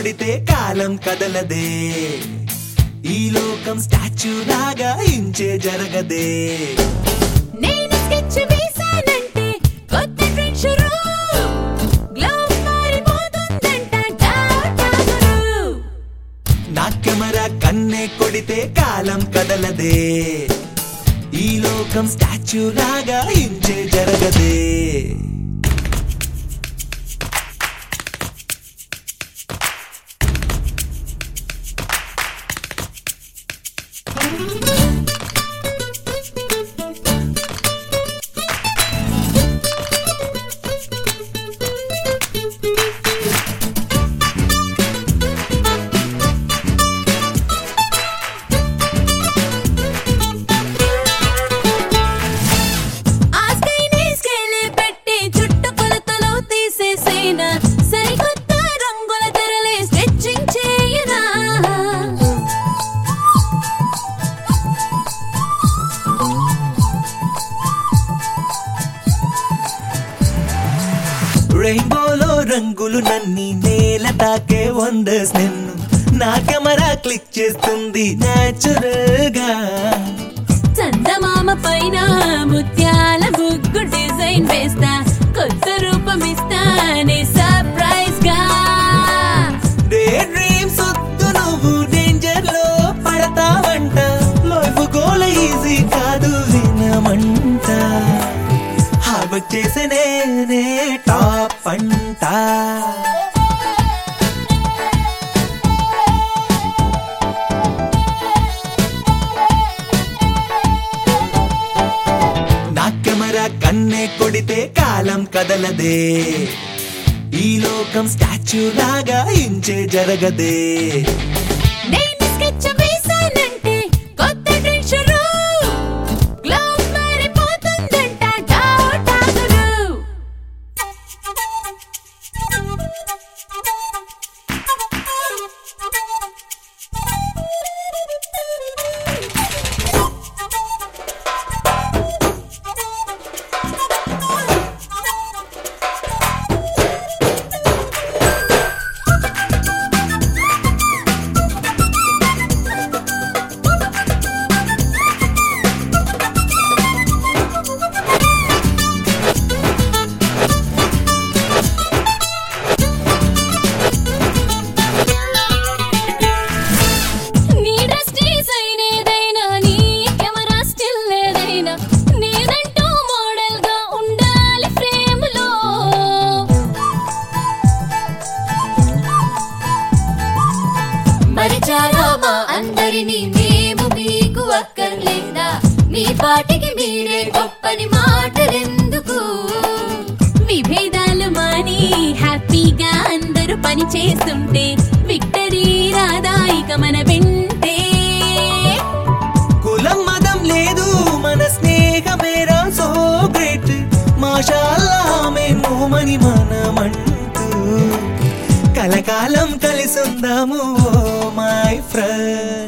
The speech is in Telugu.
కొడితే కాలం కదలదే ఈ లోకం స్టాచ్యూ లాగా ఇంచే జరగదే నేను స్కెచ్ వేశానంటే కొత్త ట్రెండ్ షురూ గ్లోవ్ మారిపోతుందంట డౌట్ ఆగరు నా కెమెరా కన్నే కొడితే కాలం కదలదే ఈ లోకం స్టాచ్యూ లాగా ఇంచే జరగదే ఆ స్కైనే స్కేలే పెట్టి చుట్టు కొలతలు తీసేసేనా సరికొత్త రంగుల తెరలే స్కెచ్చింగ్ చేయనా రెయిన్బోలో రంగులు నన్ని నేల తాకే వండర్స్ నిన్ను నా కెమెరా క్లిక్ చేస్తుంది న్యాచురల్ గా చందమామ పైన ముత్యాల బుగ్గు డిజైన్ వేస్తా కొత్త రూపం ఇస్తానే సర్ప్రైజ్ గా డే డ్రీమ్స్ వద్దు నువ్వు డేంజర్ లో పడతావంట లైఫ్ గోల ఈజీ కాదు వినమంట హార్డ్ వర్క్ చేసే నేనే టాప్ అంట నా కెమెరా కన్నే కొడితే కాలం కదలదే ఈ లోకం స్టాచ్యూ లాగా ఇంచే జరగదే నేను స్కెచ్ వేశానంటే కొత్త ట్రెండ్ షురూ గ్లోవ్ మారిపోతుందంట డౌట్ ఆగరు నీ డస్టీస్ అయినేదైనా నీ కెమెరా స్టిల్ ఏదైనా నేనంటూ మోడల్ గా ఉండాలి ఫ్రేమ్ లో మరిచారా మా అందరినీ మేము మీకు అక్కర్లేదా మీ పాటికి మీరే గొప్పని మాటలెందుకు విభేదాలు మాని హ్యాపీగా అందరూ పని చేస్తుంటే విక్టరీ రాదా ఇక మన వెంటే కులం మతం లేదు మన స్నేహమేరా సో గ్రేట్ మాషాల్లా మేము మని మనమంటూ కలకాలం కలిసుందాము ఓ మై ఫ్రెండ్